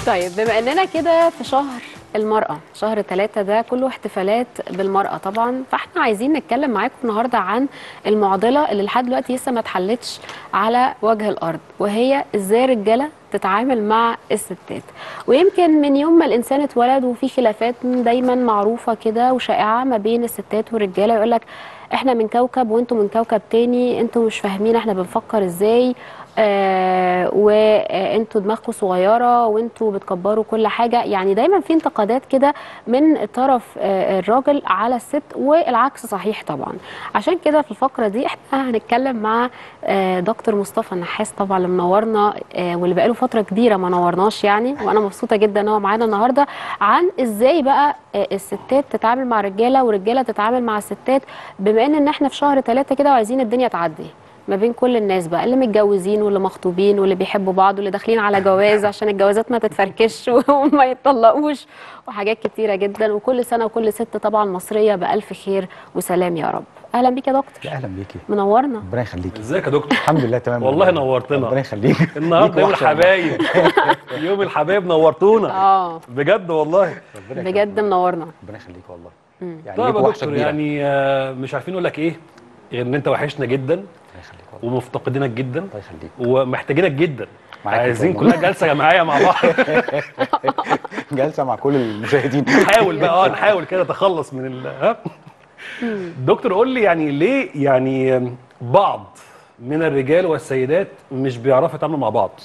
طيب بما اننا كده في شهر المرأة شهر ثلاثة ده كله احتفالات بالمرأة طبعا فاحنا عايزين نتكلم معاكم النهاردة عن المعضلة اللي لحد دلوقتي لسه ما اتحلتش على وجه الأرض وهي ازاي الرجالة تتعامل مع الستات ويمكن من يوم ما الإنسان اتولد وفي خلافات دايما معروفة كده وشائعة ما بين الستات والرجالة يقول لك احنا من كوكب وانتوا من كوكب تاني انتوا مش فاهمين احنا بنفكر ازاي آه وانتوا دماغكم صغيره وانتوا بتكبروا كل حاجه يعني دايما في انتقادات كده من طرف آه الراجل على الست والعكس صحيح طبعا عشان كده في الفقره دي احنا هنتكلم مع آه دكتور مصطفى النحاس طبعا اللي منورنا آه واللي بقاله فتره كبيره ما نورناش يعني وانا مبسوطه جدا ان هو معانا النهارده عن ازاي بقى آه الستات تتعامل مع الرجاله والرجاله تتعامل مع الستات بما ان احنا في شهر ثلاثة كده وعايزين الدنيا تعدي ما بين كل الناس بقى اللي متجوزين واللي مخطوبين واللي بيحبوا بعض واللي داخلين على جواز عشان الجوازات ما تتفركش وما يتطلقوش وحاجات كتيره جدا وكل سنه وكل ست طبعا مصريه بالف خير وسلام يا رب اهلا بيك يا دكتور يا اهلا بيكي منورنا ربنا يخليكي ازيك يا دكتور الحمد لله تمام والله نورتنا ربنا يخليك النهارده يوم ليك وحشة الحبايب يوم الحبايب نورتونا اه بجد والله ربنا يخليك. بجد منورنا ربنا يخليك والله مم. يعني طيب ليك يا وحشه دكتور كبيره يعني آه، مش عارفين نقول لك ايه غير ان انت وحشنا جدا ربنا يخليك والله ومفتقدينك جدا الله يخليك ومحتاجينك جدا معاك عايزين والله. كلها جلسه جماعيه مع بعض جالسه مع كل المشاهدين نحاول بقى اه نحاول كده نتخلص من ال ها دكتور قول لي يعني ليه يعني بعض من الرجال والسيدات مش بيعرفوا يتعاملوا مع بعض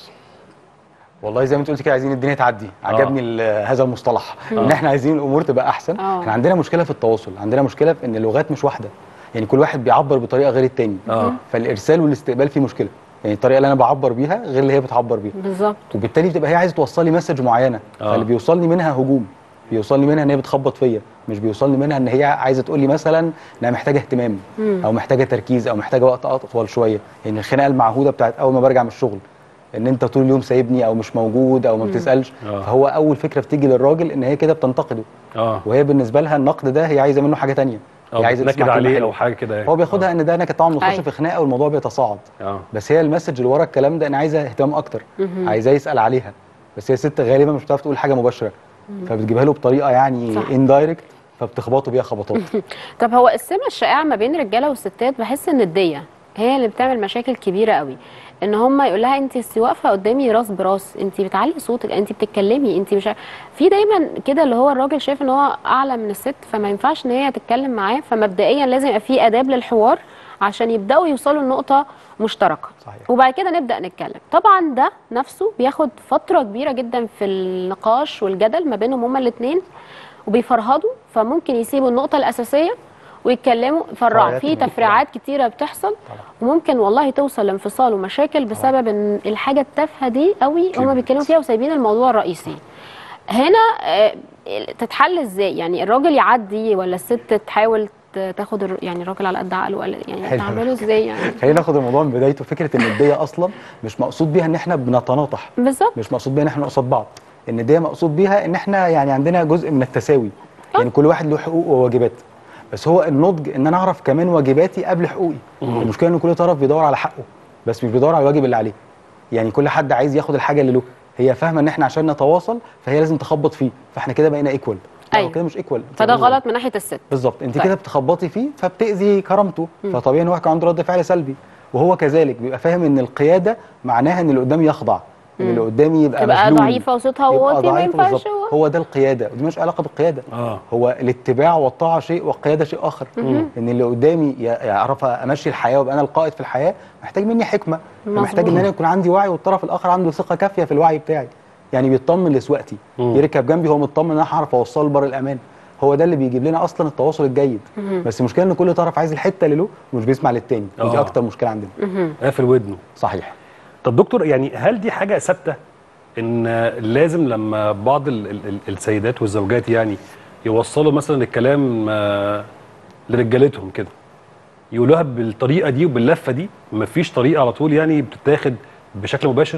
والله زي ما انت قلت كده عايزين الدنيا تعدي عجبني ال- هذا المصطلح ان احنا عايزين الامور تبقى احسن آه. احنا عندنا مشكله في التواصل عندنا مشكله في ان اللغات مش واحده يعني كل واحد بيعبر بطريقه غير التاني اه فالارسال والاستقبال فيه مشكله يعني الطريقه اللي انا بعبر بيها غير اللي هي بتعبر بيها بالظبط وبالتالي بتبقى هي عايزه توصل لي مسج معينه آه. فاللي بيوصلني منها هجوم بيوصلني منها ان هي بتخبط فيا مش بيوصلني منها ان هي عايزه تقول لي مثلا انها محتاجه اهتمام مم. او محتاجه تركيز او محتاجه وقت اطول شويه يعني الخناقه المعهوده بتاعت اول ما برجع من الشغل ان انت طول اليوم سايبني او مش موجود او ما بتسالش آه. فهو اول فكره بتيجي للراجل ان هي كده بتنتقده اه وهي بالنسبه لها النقد ده هي عايزه منه حاجه تانية او هي عايزه بتنكد تسمع كلمة عليه حلوة. او حاجه كده يعني هو بياخدها ان ده انا كنت طبعا بنخش أيوة. في خناقه والموضوع بيتصاعد اه بس هي المسج اللي ورا الكلام ده انا عايزه اهتمام اكتر مهم. عايزاه يسال عليها بس هي ست غالبا مش بتعرف تقول حاجه مباشره فبتجيبها له بطريقه يعني صح. اندايركت فبتخبطوا بيها خبطات طب هو السمه الشائعه ما بين الرجاله والستات بحس ان الديه هي اللي بتعمل مشاكل كبيره قوي ان هم يقول لها انت واقفه قدامي راس براس انت بتعلي صوتك انت بتتكلمي انت مش عارف- في دايما كده اللي هو الراجل شايف ان هو اعلى من الست فما ينفعش ان هي تتكلم معاه فمبدئيا لازم يبقى في اداب للحوار عشان يبداوا يوصلوا لنقطه مشتركه صحيح وبعد كده نبدا نتكلم طبعا ده نفسه بياخد فتره كبيره جدا في النقاش والجدل ما بينهم هما الاثنين وبيفرهدوا فممكن يسيبوا النقطه الاساسيه ويتكلموا فرعوا فرعيات في الموضوع. تفريعات كتيره بتحصل وممكن والله توصل لانفصال ومشاكل بسبب ان الحاجه التافهه دي قوي هما كبرت. بيتكلموا فيها وسايبين الموضوع الرئيسي هنا آه، تتحل ازاي يعني الراجل يعدي ولا الست تحاول ت- تاخد الر- يعني الراجل على قد عقله ولا يعني حلو. تعمله ازاي يعني خلينا ناخد الموضوع من بدايته فكره ان الديه اصلا مش مقصود بيها ان احنا بنتناطح بالظبط مش مقصود بيها ان احنا قصاد بعض ان الديه مقصود بيها ان احنا يعني عندنا جزء من التساوي يعني كل واحد له حقوق وواجبات بس هو النضج ان انا اعرف كمان واجباتي قبل حقوقي المشكله ان كل طرف بيدور على حقه بس مش بيدور على الواجب اللي عليه يعني كل حد عايز ياخد الحاجه اللي له هي فاهمه ان احنا عشان نتواصل فهي لازم تخبط فيه فاحنا كده بقينا ايكوال أيوة. كده مش ايكوال فده غلط من ناحيه الست بالظبط انت طيب. كده بتخبطي فيه فبتاذي كرامته فطبيعي ان هو يكون عنده رد فعل سلبي وهو كذلك بيبقى فاهم ان القياده معناها ان اللي قدامي يخضع ان اللي قدامي يبقى تبقى مذلول ضعيفه وصوتها يبقى واطي ما ضعيف ينفعش بالظبط. هو هو ده القياده ودي مش علاقه بالقياده اه هو الاتباع والطاعه شيء والقياده شيء اخر ان اللي قدامي ي- يعرف امشي الحياه وابقى انا القائد في الحياه محتاج مني حكمه مظبوط. محتاج ان انا يكون عندي وعي والطرف الاخر عنده ثقه كافيه في الوعي بتاعي يعني بيطمن لسواقتي مم. يركب جنبي هو مطمن ان انا هعرف اوصله لبر الامان هو ده اللي بيجيب لنا اصلا التواصل الجيد بس المشكله ان كل طرف عايز الحته اللي له ومش بيسمع للتاني ودي آه. اكتر مشكله عندنا قافل ودنه صحيح طب دكتور يعني هل دي حاجه ثابته ان لازم لما بعض ال ال ال السيدات والزوجات يعني يوصلوا مثلا الكلام آه، لرجالتهم كده يقولوها بالطريقه دي وباللفه دي مفيش طريقه على طول يعني بتتاخد بشكل مباشر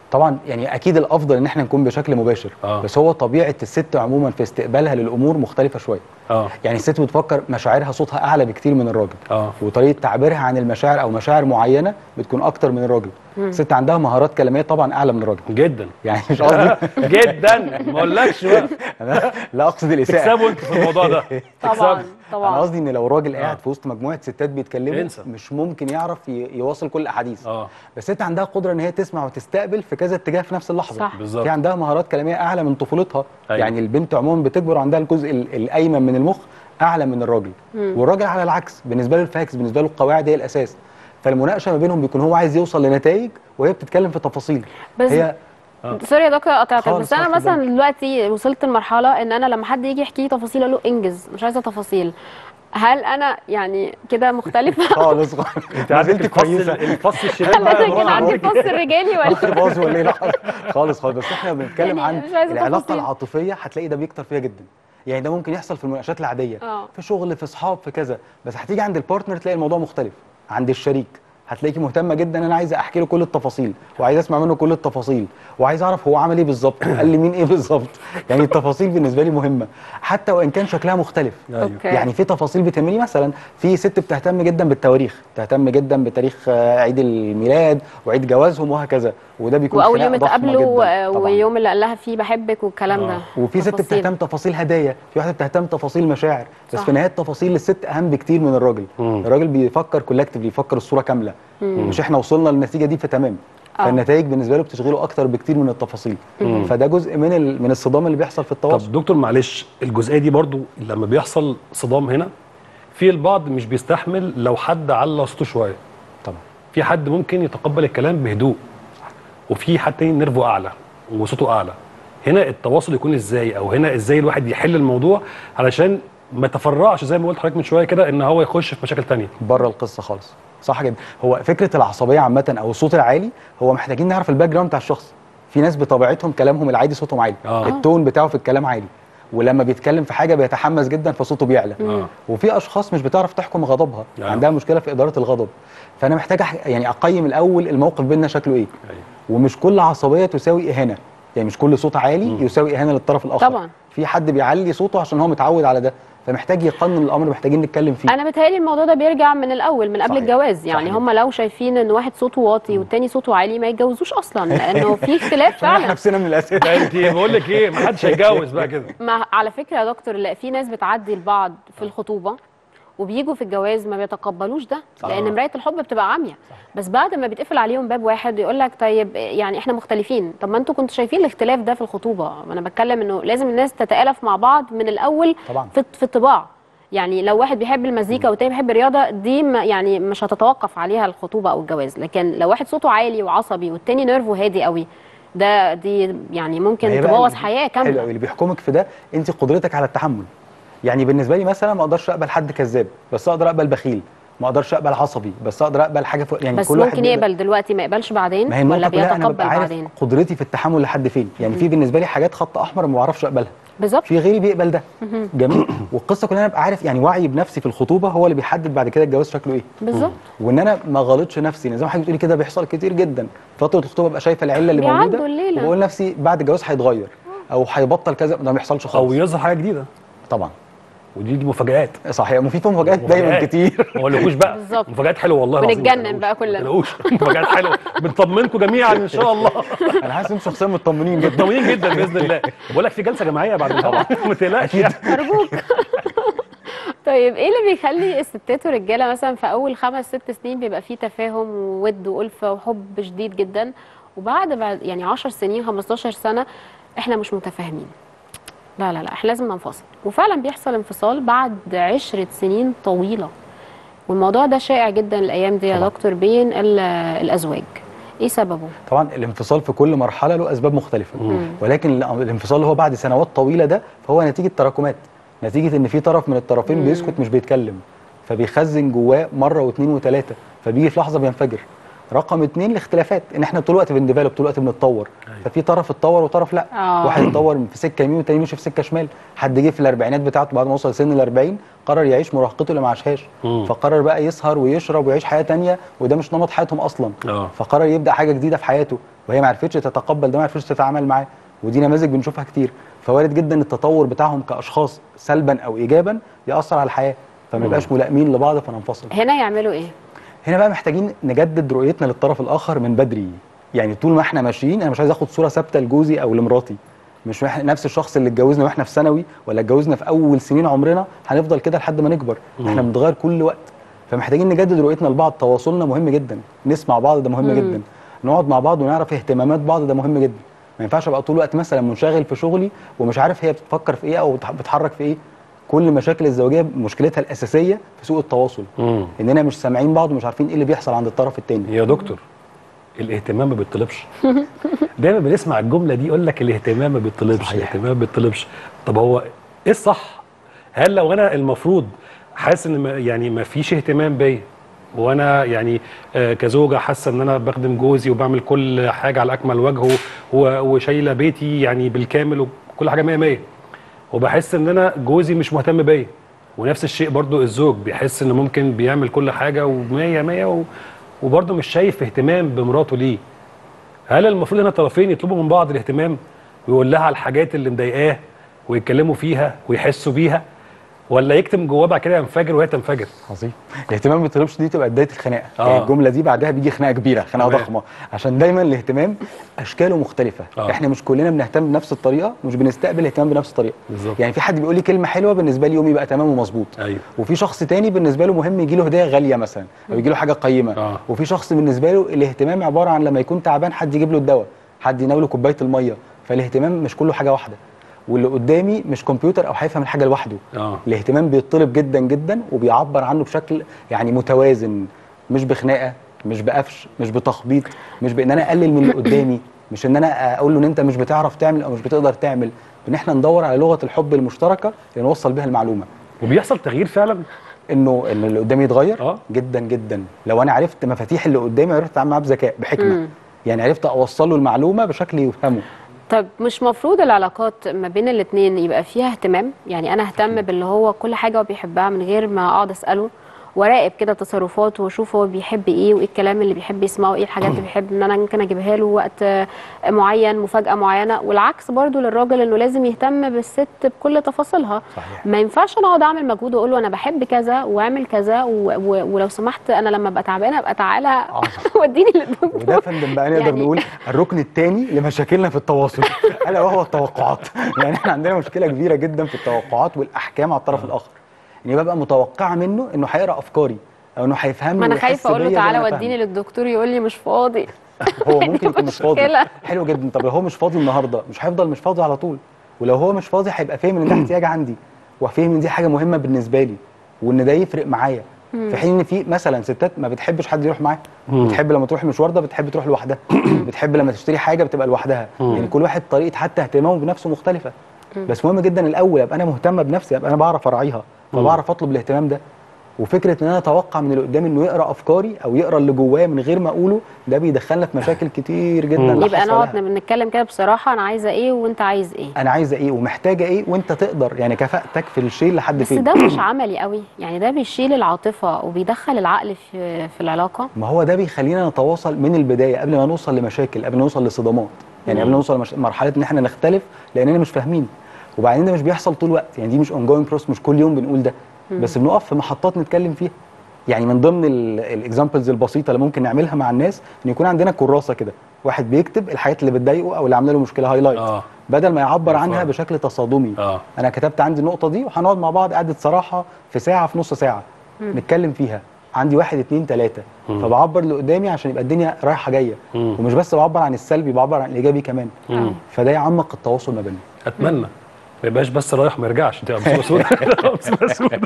طبعا يعني اكيد الافضل ان احنا نكون بشكل مباشر آه. بس هو طبيعه الست عموما في استقبالها للامور مختلفه شويه اه يعني الست بتفكر مشاعرها صوتها اعلى بكتير من الراجل اه وطريقه تعبيرها عن المشاعر او مشاعر معينه بتكون اكتر من الراجل الست عندها مهارات كلاميه طبعا اعلى من الراجل جدا يعني مش قصدي جدا ما اقولكش بقى أنا لا اقصد الاساءه تكسبوا انتوا في الموضوع ده طبعا تكسبوا. انا طبعا قصدي ان لو راجل آه. قاعد في وسط مجموعه ستات بيتكلموا انسى. مش ممكن يعرف ي- يواصل كل الاحاديث اه بس انت عندها قدره ان هي تسمع وتستقبل في كذا اتجاه في نفس اللحظه صح. بالظبط. في عندها مهارات كلاميه اعلى من طفولتها أيوة. يعني البنت عموما بتكبر وعندها الجزء ال- الايمن من المخ اعلى من الراجل والراجل على العكس بالنسبه له الفاكس بالنسبه له القواعد هي الاساس فالمناقشه ما بينهم بيكون هو عايز يوصل لنتائج وهي بتتكلم في تفاصيل بس هي سوري يا دكتور قطعتك خالص، بس انا خالص، مثلا دلوقتي وصلت لمرحله ان انا لما حد يجي يحكي لي تفاصيل اقول له انجز مش عايزه تفاصيل هل انا يعني كده مختلفه خالص خالص انت عندك نزلت الفص كويسه الفص الشمال هل بقى انا يا كان مرة عندي عندك. فص رجالي ولا مصر باظ ولا ايه لا خالص خالص بس احنا بنتكلم يعني عن مش عايزة العلاقه تفاصيل. العاطفيه هتلاقي ده بيكتر فيها جدا يعني ده ممكن يحصل في المناقشات العاديه اه. في شغل في اصحاب في كذا بس هتيجي عند البارتنر تلاقي الموضوع مختلف عند الشريك هتلاقيكي مهتمه جدا انا عايزه احكي له كل التفاصيل وعايز اسمع منه كل التفاصيل وعايز اعرف هو عمل ايه بالظبط قال لي مين ايه بالظبط يعني التفاصيل بالنسبه لي مهمه حتى وان كان شكلها مختلف أيوة. اوكي يعني في تفاصيل بتهمني مثلا في ست بتهتم جدا بالتواريخ تهتم جدا بتاريخ آه، عيد الميلاد وعيد جوازهم وهكذا وده بيكون واول خناقة يوم ضخمة اتقابلوا جداً آه، طبعاً. واليوم اللي قال لها فيه بحبك والكلام آه. ده وفي ست تفاصيل. بتهتم تفاصيل هدايا في واحده بتهتم تفاصيل مشاعر بس صح. في النهايه التفاصيل للست اهم بكتير من الراجل مم. الراجل بيفكر كولكتيفلي بيفكر الصوره كامله مش احنا وصلنا للنتيجه دي فتمام آه. فالنتائج بالنسبه له بتشغله اكتر بكتير من التفاصيل مم. فده جزء من ال... من الصدام اللي بيحصل في التواصل طب دكتور معلش الجزئيه دي برضو لما بيحصل صدام هنا في البعض مش بيستحمل لو حد على صوته شويه طبعا في حد ممكن يتقبل الكلام بهدوء وفي حد تاني نرفه اعلى وصوته اعلى هنا التواصل يكون ازاي او هنا ازاي الواحد يحل الموضوع علشان ما يتفرعش زي ما قلت حضرتك من شويه كده ان هو يخش في مشاكل تانية بره القصه خالص صح جدا هو فكره العصبيه عامه او الصوت العالي هو محتاجين نعرف الباك جراوند بتاع الشخص في ناس بطبيعتهم كلامهم العادي صوتهم عالي آه. التون بتاعه في الكلام عالي ولما بيتكلم في حاجه بيتحمس جدا فصوته بيعلى آه. وفي اشخاص مش بتعرف تحكم غضبها آه. عندها مشكله في اداره الغضب فانا محتاج أح- يعني اقيم الاول الموقف بيننا شكله ايه أيوة. ومش كل عصبيه تساوي اهانه يعني مش كل صوت عالي يساوي اهانه للطرف الاخر طبعاً. في حد بيعلي صوته عشان هو متعود على ده فمحتاج يقنن الامر محتاجين نتكلم فيه انا بيتهيألي الموضوع ده بيرجع من الاول من قبل صحيح. الجواز يعني صحيح. هم لو شايفين ان واحد صوته واطي والتاني صوته عالي ما يتجوزوش اصلا لانه في اختلاف احنا فعلا نفسنا من الاسئله انت بقول لك ايه ما حدش هيتجوز بقى كده ما على فكره يا دكتور لا في ناس بتعدي البعض في الخطوبه وبيجوا في الجواز ما بيتقبلوش ده صح. لان مرايه الحب بتبقى عاميه بس بعد ما بيتقفل عليهم باب واحد يقول لك طيب يعني احنا مختلفين طب ما انتوا كنتوا شايفين الاختلاف ده في الخطوبه انا بتكلم انه لازم الناس تتالف مع بعض من الاول طبعا في في الطباع يعني لو واحد بيحب المزيكا والتاني بيحب الرياضه دي ما يعني مش هتتوقف عليها الخطوبه او الجواز لكن لو واحد صوته عالي وعصبي والتاني نيرفه هادي قوي ده دي يعني ما ممكن هي بقى تبوظ ال- حياه حلو كامله قوي اللي بيحكمك في ده انت قدرتك على التحمل يعني بالنسبه لي مثلا ما اقدرش اقبل حد كذاب بس اقدر اقبل بخيل ما اقدرش اقبل عصبي بس اقدر اقبل حاجه فوق يعني بس كل واحد ممكن بيقبل. يقبل دلوقتي ما يقبلش بعدين ما هي ولا النقطه كلها انا بيتقبل ببقى عارف بعدين قدرتي في التحمل لحد فين يعني في بالنسبه لي حاجات خط احمر ما بعرفش اقبلها بالظبط في غيري بيقبل ده جميل والقصه كلها انا ابقى عارف يعني وعي بنفسي في الخطوبه هو اللي بيحدد بعد كده الجواز شكله ايه بالظبط وان انا ما غلطش نفسي يعني زي ما حضرتك بتقولي كده بيحصل كتير جدا فتره الخطوبه ابقى شايفه العله اللي بيعدوا موجوده الليلة. وبقول لنفسي بعد الجواز هيتغير او هيبطل كذا ده ما بيحصلش او خالص يظهر حاجه جديده طبعا ودي دي مفاجآت صحيح وفي في مفاجآت دايما مفاجآت. كتير ما اقولكوش بقى بالظبط. مفاجآت حلوه والله العظيم ما ونتجنن تقلقوش. بقى كلنا. ما تقلقوش مفاجآت حلوه بنطمنكم جميعا ان شاء الله انا حاسس ان انتم شخصيا مطمنين جدا مطمئنين جدا باذن الله بقول لك في جلسه جماعيه بعد طبعا ما تقلقش يعني. ارجوك طيب ايه اللي بيخلي الستات والرجاله مثلا في اول خمس ست سنين بيبقى فيه تفاهم وود والفه وحب شديد جدا وبعد بعد يعني 10 سنين 15 سنه احنا مش متفاهمين لا لا لا احنا لازم ننفصل وفعلا بيحصل انفصال بعد عشرة سنين طويله والموضوع ده شائع جدا الايام دي يا طبعا. دكتور بين ال- الازواج ايه سببه طبعا الانفصال في كل مرحله له اسباب مختلفه مم. ولكن ال- الانفصال اللي هو بعد سنوات طويله ده فهو نتيجه تراكمات نتيجه ان في طرف من الطرفين مم. بيسكت مش بيتكلم فبيخزن جواه مره واثنين وثلاثه فبيجي في لحظه بينفجر رقم اتنين الاختلافات ان احنا طول الوقت بنديفلوب طول الوقت بنتطور أيوة. ففي طرف اتطور وطرف لا آه. واحد اتطور في سكه يمين والتاني مشي في سكه شمال حد جه في الاربعينات بتاعته بعد ما وصل سن ال 40 قرر يعيش مراهقته اللي ما عاشهاش مم. فقرر بقى يسهر ويشرب ويعيش حياه تانية وده مش نمط حياتهم اصلا اه فقرر يبدا حاجه جديده في حياته وهي ما عرفتش تتقبل ده ما عرفتش تتعامل معاه ودي نماذج بنشوفها كتير فوارد جدا التطور بتاعهم كاشخاص سلبا او ايجابا ياثر على الحياه فما يبقاش ملائمين لبعض فننفصل هنا يعملوا ايه هنا بقى محتاجين نجدد رؤيتنا للطرف الاخر من بدري يعني طول ما احنا ماشيين انا مش عايز اخد صوره ثابته لجوزي او لمراتي مش إحنا نفس الشخص اللي اتجوزنا واحنا في ثانوي ولا اتجوزنا في اول سنين عمرنا هنفضل كده لحد ما نكبر احنا مم. بنتغير كل وقت فمحتاجين نجدد رؤيتنا لبعض تواصلنا مهم جدا نسمع بعض ده مهم مم. جدا نقعد مع بعض ونعرف اهتمامات بعض ده مهم جدا ما ينفعش ابقى طول الوقت مثلا منشغل في شغلي ومش عارف هي بتفكر في ايه او بتح- بتحرك في ايه كل مشاكل الزوجيه مشكلتها الاساسيه في سوء التواصل مم. اننا مش سامعين بعض ومش عارفين ايه اللي بيحصل عند الطرف التاني يا دكتور الاهتمام ما بيطلبش دايما بنسمع الجمله دي يقول لك الاهتمام ما بيطلبش صحيح. الاهتمام ما بيطلبش طب هو ايه الصح هل لو انا المفروض حاسس ان ما يعني ما فيش اهتمام بيا وانا يعني آه، كزوجه حاسه ان انا بخدم جوزي وبعمل كل حاجه على اكمل وجه و- و- وشايله بيتي يعني بالكامل وكل حاجه 100 100 وبحس ان انا جوزي مش مهتم بيا ونفس الشيء برضو الزوج بيحس ان ممكن بيعمل كل حاجه و100 100 و... وبرضه مش شايف اهتمام بمراته ليه هل المفروض ان الطرفين يطلبوا من بعض الاهتمام ويقول لها على الحاجات اللي مضايقاه ويتكلموا فيها ويحسوا بيها ولا يكتم جواه بعد كده ينفجر وهي تنفجر عظيم الاهتمام ما بيطلبش دي تبقى بدايه الخناقه آه. يعني الجمله دي بعدها بيجي خناقه كبيره خناقه تمام. ضخمه عشان دايما الاهتمام اشكاله مختلفه آه. احنا مش كلنا بنهتم بنفس الطريقه ومش بنستقبل الاهتمام بنفس الطريقه بالظبط. يعني في حد بيقول لي كلمه حلوه بالنسبه لي يومي بقى تمام ومظبوط ايوه وفي شخص تاني بالنسبه له مهم يجي له هديه غاليه مثلا او يجي له حاجه قيمه آه. وفي شخص بالنسبه له الاهتمام عباره عن لما يكون تعبان حد يجيب له الدواء حد يناوله كوبايه الميه فالاهتمام مش كله حاجه واحده واللي قدامي مش كمبيوتر او هيفهم الحاجه لوحده اه الاهتمام بيطلب جدا جدا وبيعبر عنه بشكل يعني متوازن مش بخناقه مش بقفش مش بتخبيط مش بان انا اقلل من اللي قدامي مش ان انا اقول له ان انت مش بتعرف تعمل او مش بتقدر تعمل ان احنا ندور على لغه الحب المشتركه اللي نوصل بيها المعلومه وبيحصل تغيير فعلا انه ان اللي قدامي يتغير آه. جدا جدا لو انا عرفت مفاتيح اللي قدامي عرفت اتعامل معاه بذكاء بحكمه مم. يعني عرفت اوصل له المعلومه بشكل يفهمه طب مش مفروض العلاقات ما بين الاتنين يبقى فيها اهتمام يعني انا اهتم باللي هو كل حاجه هو بيحبها من غير ما اقعد اساله وراقب كده تصرفاته واشوف هو بيحب ايه وايه الكلام اللي بيحب يسمعه وايه الحاجات اللي بيحب ان انا ممكن اجيبها له وقت آه، معين مفاجاه معينه والعكس برضو للراجل انه لازم يهتم بالست بكل تفاصيلها صحيح ما ينفعش انا اقعد اعمل مجهود واقول له انا بحب كذا واعمل كذا و... و... ولو سمحت انا لما ابقى تعبانه ابقى تعالى وديني وده للدكتور يا فندم بقى نقدر يعني- نقول الركن الثاني لمشاكلنا في التواصل الا وهو التوقعات يعني احنا عندنا مشكله كبيره جدا في التوقعات والاحكام على الطرف الاخر اني ببقى متوقعه منه انه هيقرا افكاري او انه هيفهمني ما انا ويحس خايفه اقول له بيا زي ما تعالى أنا وديني فاهمه. للدكتور يقول لي مش فاضي هو ممكن يكون مش فاضي مشكلة. حلو جدا طب لو هو مش فاضي النهارده مش هيفضل مش فاضي على طول ولو هو مش فاضي هيبقى فاهم ان ده احتياج عندي وفاهم ان دي حاجه مهمه بالنسبه لي وان ده يفرق معايا في حين ان في مثلا ستات ما بتحبش حد يروح معاها مم. بتحب لما تروح مشوار ده بتحب تروح لوحدها بتحب لما تشتري حاجه بتبقى لوحدها يعني كل واحد طريقه حتى اهتمامه بنفسه مختلفه بس مهم جدا الاول ابقى انا مهتمه بنفسي ابقى انا بعرف اراعيها فبعرف اطلب الاهتمام ده وفكره ان انا اتوقع من اللي قدامي انه يقرا افكاري او يقرا اللي جوايا من غير ما اقوله ده بيدخلنا في مشاكل كتير جدا لا يبقى حصر نقعد لها. نتكلم كده بصراحه انا عايزه ايه وانت عايز ايه انا عايزه ايه ومحتاجه ايه وانت تقدر يعني كفاءتك في الشيء لحد بس فين ده مش عملي قوي يعني ده بيشيل العاطفه وبيدخل العقل في في العلاقه ما هو ده بيخلينا نتواصل من البدايه قبل ما نوصل لمشاكل قبل ما نوصل لصدامات يعني قبل ما نوصل لمش... مرحله ان احنا نختلف لاننا مش فاهمين وبعدين ده مش بيحصل طول الوقت يعني دي مش اون جوينج بروس مش كل يوم بنقول ده بس بنقف في محطات نتكلم فيها يعني من ضمن الاكزامبلز البسيطه اللي ممكن نعملها مع الناس ان يكون عندنا كراسه كده واحد بيكتب الحاجات اللي بتضايقه او اللي عامله له مشكله هايلايت اه بدل ما يعبر عنها مفهوم. بشكل تصادمي اه انا كتبت عندي النقطه دي وهنقعد مع بعض قعده صراحه في ساعه في نص ساعه نتكلم فيها عندي واحد اتنين تلاته مم. فبعبر اللي قدامي عشان يبقى الدنيا رايحه جايه مم. ومش بس بعبر عن السلبي بعبر عن الايجابي كمان مم. فده يعمق التواصل ما بيننا اتمنى ما يبقاش بس رايح ما يرجعش تبقى مصيبه سوداء مصيبه سوداء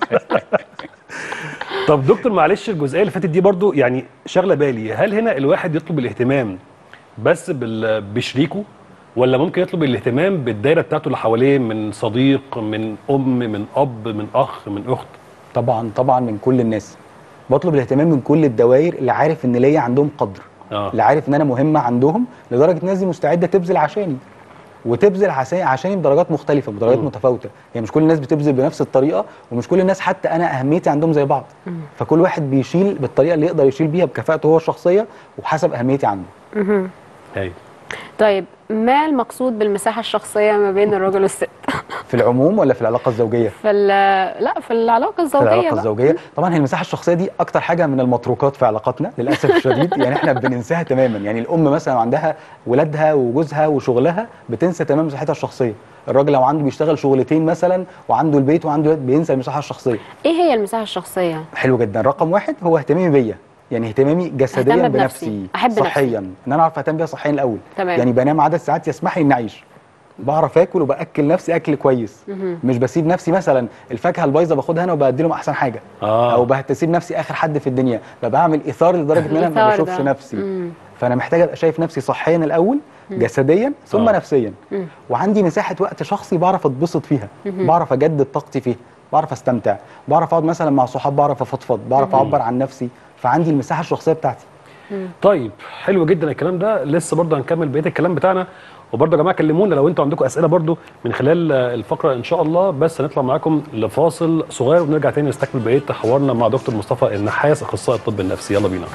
طب دكتور معلش الجزئيه اللي فاتت دي برضو يعني شغله بالي هل هنا الواحد يطلب الاهتمام بس بال- بشريكه ولا ممكن يطلب الاهتمام بالدايره بتاعته اللي حواليه من صديق من ام من اب من اخ من اخت طبعا طبعا من كل الناس بطلب الاهتمام من كل الدوائر اللي عارف ان ليا عندهم قدر آه. اللي عارف ان انا مهمه عندهم لدرجه الناس دي مستعده تبذل عشاني وتبذل عشان عشاني بدرجات مختلفه بدرجات مم. متفاوته يعني مش كل الناس بتبذل بنفس الطريقه ومش كل الناس حتى انا اهميتي عندهم زي بعض فكل واحد بيشيل بالطريقه اللي يقدر يشيل بيها بكفاءته هو الشخصيه وحسب اهميتي عنده مهم. ايوه طيب ما المقصود بالمساحه الشخصيه ما بين الراجل والست في العموم ولا في العلاقه الزوجيه في ال- لا في العلاقه في الزوجيه العلاقه بقى. الزوجيه طبعا هي المساحه الشخصيه دي اكتر حاجه من المتروكات في علاقاتنا للاسف الشديد يعني احنا بننساها تماما يعني الام مثلا عندها ولادها وجوزها وشغلها بتنسى تماما مساحتها الشخصيه الراجل لو عنده بيشتغل شغلتين مثلا وعنده البيت وعنده ولاد بينسى المساحه الشخصيه ايه هي المساحه الشخصيه حلو جدا رقم واحد هو اهتمامي بيا يعني اهتمامي جسديا أهتم بنفسي. بنفسي أحب نفسي. صحيا ان انا اعرف اهتم بيها صحيا الاول تمام. يعني بنام عدد ساعات يسمح لي اني اعيش بعرف اكل وباكل نفسي اكل كويس مهم. مش بسيب نفسي مثلا الفاكهه البايظه باخدها انا وبدي لهم احسن حاجه آه. او بسيب نفسي اخر حد في الدنيا ببقى بعمل اثار لدرجه ان انا ما الإثار بشوفش ده. نفسي مم. فانا محتاج ابقى شايف نفسي صحيا الاول جسديا ثم آه. نفسيا مم. وعندي مساحه وقت شخصي بعرف اتبسط فيها بعرف اجدد طاقتي فيها بعرف استمتع بعرف اقعد مثلا مع صحاب بعرف افضفض بعرف اعبر عن نفسي فعندي المساحه الشخصيه بتاعتي طيب حلو جدا الكلام ده لسه برضه هنكمل بقيه الكلام بتاعنا وبرضه يا جماعه كلمونا لو انتوا عندكم اسئله برضه من خلال آه، الفقره ان شاء الله بس هنطلع معاكم لفاصل صغير ونرجع تاني نستكمل بقيه حوارنا مع دكتور مصطفى النحاس اخصائي الطب النفسي يلا بينا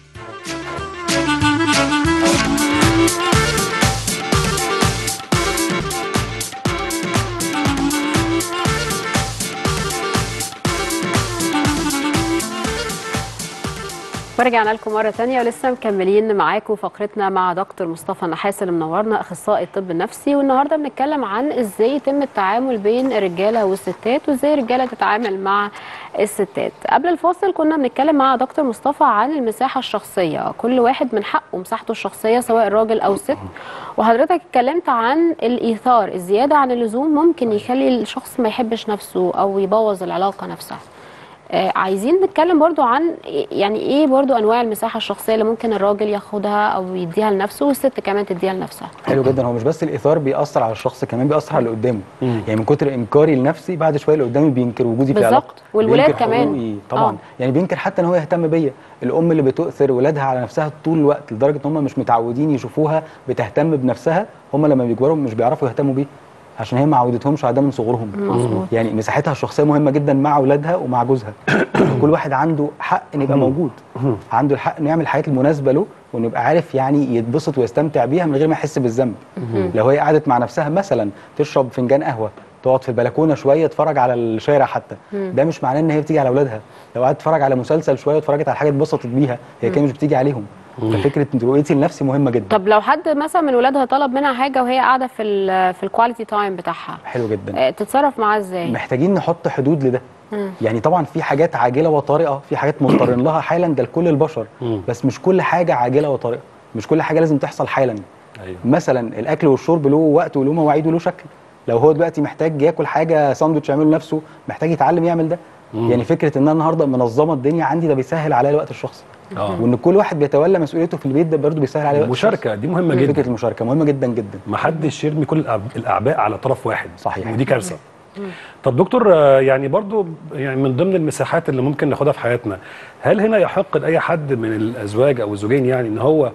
ورجعنا لكم مرة تانية ولسه مكملين معاكم فقرتنا مع دكتور مصطفى نحاس اللي منورنا أخصائي الطب النفسي والنهاردة بنتكلم عن إزاي يتم التعامل بين الرجالة والستات وإزاي الرجالة تتعامل مع الستات قبل الفاصل كنا بنتكلم مع دكتور مصطفى عن المساحة الشخصية كل واحد من حقه مساحته الشخصية سواء الراجل أو الست وحضرتك اتكلمت عن الإيثار الزيادة عن اللزوم ممكن يخلي الشخص ما يحبش نفسه أو يبوظ العلاقة نفسها آه، عايزين نتكلم برضو عن إيه- يعني ايه برضو انواع المساحه الشخصيه اللي ممكن الراجل ياخدها او يديها لنفسه والست كمان تديها لنفسها حلو جدا هو مش بس الاثار بيأثر على الشخص كمان بيأثر على اللي قدامه مم. يعني من كتر انكاري لنفسي بعد شويه اللي قدامي بينكر وجودي في بالظبط. العلاقه والولاد بينكر كمان. حقوقي طبعا آه. يعني بينكر حتى ان هو يهتم بيا الام اللي بتؤثر ولادها على نفسها طول الوقت لدرجه ان هم مش متعودين يشوفوها بتهتم بنفسها هم لما بيكبروا مش بيعرفوا يهتموا بيها عشان هي ما عودتهمش على ده من صغرهم مظبوط. يعني مساحتها الشخصيه مهمه جدا مع اولادها ومع جوزها كل واحد عنده حق ان يبقى موجود عنده الحق انه يعمل الحاجات المناسبه له وانه يبقى عارف يعني يتبسط ويستمتع بيها من غير ما يحس بالذنب لو هي قعدت مع نفسها مثلا تشرب فنجان قهوه تقعد في البلكونه شويه تتفرج على الشارع حتى ده مش معناه ان هي بتيجي على اولادها لو قعدت تتفرج على مسلسل شويه واتفرجت على حاجه اتبسطت بيها هي كده مش بتيجي عليهم ففكره رؤيتي لنفسي مهمه جدا طب لو حد مثلا من ولادها طلب منها حاجه وهي قاعده في ال في الكواليتي تايم بتاعها حلو جدا آه، تتصرف معاه ازاي محتاجين نحط حدود لده مم. يعني طبعا في حاجات عاجله وطارئه في حاجات مضطرين لها حالا ده لكل البشر مم. بس مش كل حاجه عاجله وطارئه مش كل حاجه لازم تحصل حالا ايوه مثلا الاكل والشرب له وقت وله مواعيد وله شكل لو هو دلوقتي محتاج ياكل حاجه ساندوتش يعمله لنفسه محتاج يتعلم يعمل ده مم. يعني فكره ان انا النهارده منظمه الدنيا عندي ده بيسهل عليا الوقت الشخصي اه وان كل واحد بيتولى مسؤوليته في البيت ده برضه بيسهل عليا الوقت المشاركه دي مهمه الشخصي. جدا فكره المشاركه مهمه جدا جدا ما حدش يرمي كل الأعب- الاعباء على طرف واحد صحيح. ودي كارثه طب دكتور آه، يعني برضو يعني من ضمن المساحات اللي ممكن ناخدها في حياتنا هل هنا يحق لاي حد من الازواج او الزوجين يعني ان هو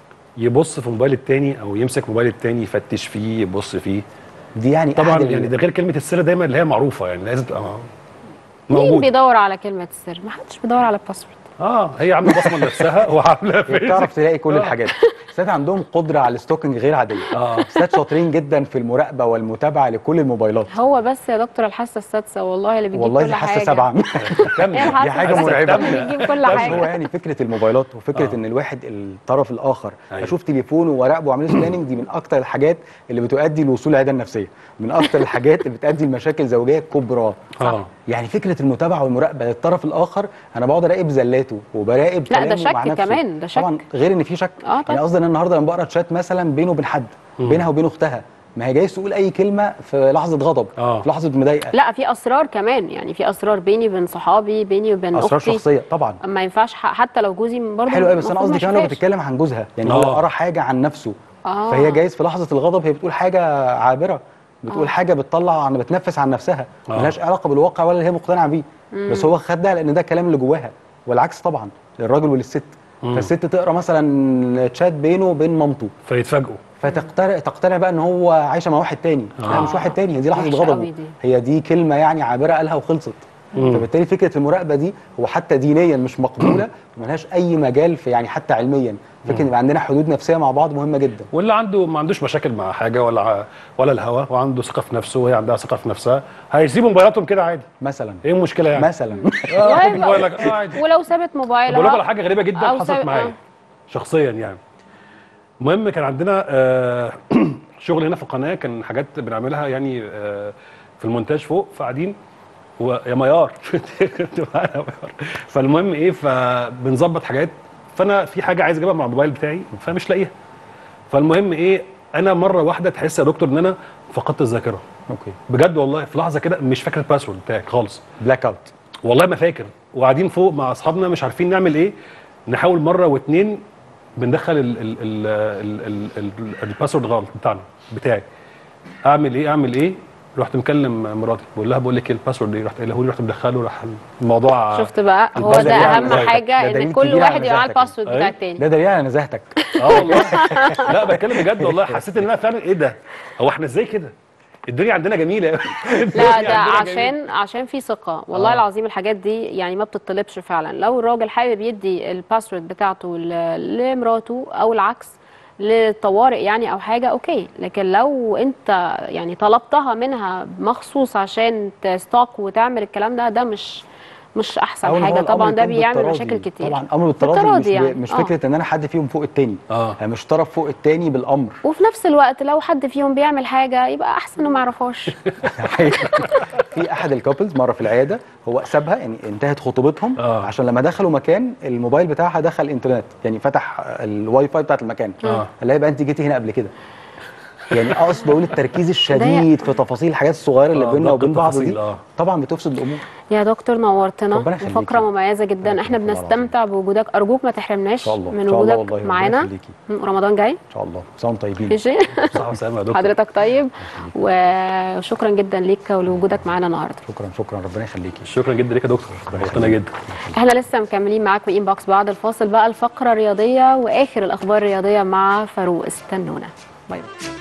يبص في موبايل التاني او يمسك موبايل التاني يفتش فيه يبص فيه دي يعني طبعا أحد ال- يعني ده غير كلمه السر دايما اللي هي معروفه يعني لازم تبقى مين موجود بيدور على كلمه السر ما حدش بيدور على الباسورد اه هي عامله بصمه لنفسها وعامله هي فيس بتعرف تلاقي كل آه. الحاجات الستات عندهم قدره على الستوكينج غير عاديه اه الستات شاطرين جدا في المراقبه والمتابعه لكل الموبايلات هو بس يا دكتور الحاسه السادسه والله اللي بيجيب والله كل دي حاسه حاجه سبعه كمل ايه الحاسه دي حاجة السادسة مرعبة. اللي بيجيب كل بس هو حاجه يعني فكره الموبايلات وفكره آه. ان الواحد الطرف الاخر أيوة. اشوف تليفونه وراقبه واعمل له سكاننج دي من اكتر الحاجات اللي بتؤدي لوصول العياده النفسيه من اكتر الحاجات اللي بتؤدي لمشاكل زوجيه كبرى اه يعني فكره المتابعه والمراقبه للطرف الاخر انا بقعد اراقب زلاته وبراقب لا، ده كلامه مع شك نفسه. كمان، ده شك. طبعا غير ان في شك آه، طبعا. يعني قصدي ان انا النهارده لما بقرا تشات مثلا بينه وبين حد بينها وبين اختها ما هي جايز تقول اي كلمه في لحظه غضب آه. في لحظه مضايقه لا في اسرار كمان يعني في اسرار بيني وبين صحابي بيني وبين اسرار اختي شخصيه طبعا ما ينفعش ح- حتى لو جوزي برضه حلو قوي بس انا المفروض قصدي ما كمان لو يشوفهاش. بتتكلم عن جوزها يعني آه. هو قرا حاجه عن نفسه آه. فهي جايز في لحظه الغضب هي بتقول حاجه عابره بتقول آه. حاجه بتطلع عن بتنفس عن نفسها آه. ملهاش علاقه بالواقع ولا اللي هي مقتنعه بيه بس هو خد ده لان ده الكلام اللي جواها والعكس طبعا للراجل وللست فالست تقرا مثلا تشات بينه وبين مامته فيتفاجئوا فتقتنع تقتنع بقى ان هو عايشه مع واحد تاني لا آه. مش واحد تاني هي دي لحظه وحشة غضبه قوي دي. هي دي كلمه يعني عابره قالها وخلصت مم. فبالتالي فكره المراقبه دي هو حتى دينيا مش مقبوله وملهاش اي مجال في يعني حتى علميا فكره ان يبقى عندنا حدود نفسيه مع بعض مهمه جدا واللي عنده ما عندوش مشاكل مع حاجه ولا ع- ولا الهوا وعنده ثقه في نفسه وهي عندها ثقه في نفسها هيسيبوا موبايلاتهم كده عادي مثلا ايه المشكله يعني مثلا آه، طيب. خد موبايلك اه عادي ولو سابت موبايلها بقول لكم على حاجه غريبه جدا أو حصلت ساب- معايا آه. شخصيا يعني المهم كان عندنا آه، شغل هنا في القناه كان حاجات بنعملها يعني آه، في المونتاج فوق فقاعدين و- يا ميار كنت معانا يا ميار. فالمهم ايه فبنظبط حاجات فانا في حاجه عايز اجيبها مع الموبايل بتاعي فمش لاقيها فالمهم ايه انا مره واحده تحس يا دكتور ان انا فقدت الذاكره اوكي بجد والله في لحظه كده مش فاكر الباسورد بتاعي خالص بلاك اوت والله ما فاكر وقاعدين فوق مع اصحابنا مش عارفين نعمل ايه نحاول مره واتنين بندخل ال- ال- ال- ال- ال- ال- الباسورد غلط بتاعنا بتاعي اعمل ايه اعمل ايه رحت مكلم مراتي بقول لها بقول لك ايه الباسورد ايه رحت قايله لي رحت مدخله راح الموضوع شفت بقى هو البازل ده يعني اهم زي- ده حاجه دليل ان كل كبير على واحد يبقى معاه نزاهتك. الباسورد بتاع أيوة. التاني ده دليل على نزاهتك اه والله لا بتكلم بجد والله حسيت ان انا فعلا ايه ده هو احنا ازاي كده الدنيا عندنا جميله لا ده عشان عشان في ثقه والله آه. آه. العظيم الحاجات دي يعني ما بتطلبش فعلا لو الراجل حابب يدي الباسورد بتاعته ل- لمراته او العكس للطوارئ يعني او حاجه اوكي لكن لو انت يعني طلبتها منها مخصوص عشان تستوك وتعمل الكلام ده ده مش مش أو احسن إن هو حاجه الأمر طبعا ده يكون بيعمل بالتراضي. مشاكل كتير طبعا امر بالتراضي مش, بالتراضي يعني. يعني. مش آه. فكره ان انا حد فيهم فوق التاني اه يعني مش طرف فوق التاني بالامر وفي نفس الوقت لو حد فيهم بيعمل حاجه يبقى احسن انه ما يعرفهاش في احد الكابلز مره في العياده هو سابها يعني انتهت خطوبتهم آه. عشان لما دخلوا مكان الموبايل بتاعها دخل انترنت يعني فتح الواي فاي بتاعت المكان آه. قال لها يبقى انت جيتي هنا قبل كده يعني اقصد بقول التركيز الشديد في تفاصيل الحاجات الصغيره اللي آه، بيننا دقة وبين بعض التفاصيل، دي آه. طبعا بتفسد الامور يا دكتور نورتنا ربنا يخليكي. وفقره مميزه جدا ربنا احنا يخليك والله بنستمتع بوجودك ارجوك ما تحرمناش ان شاء الله من ان شاء الله وجودك والله ربنا معانا يخليكي. م- رمضان جاي ان شاء الله سلام طيبين ماشي صح وسلامة يا دكتور حضرتك طيب وشكرا جدا ليك ولوجودك معانا النهارده شكرا شكرا ربنا يخليكي شكرا جدا ليك يا دكتور نورتنا جدا احنا لسه مكملين معاكم انبوكس بعد الفاصل بقى الفقره الرياضيه واخر الاخبار الرياضيه مع فاروق استنونا باي باي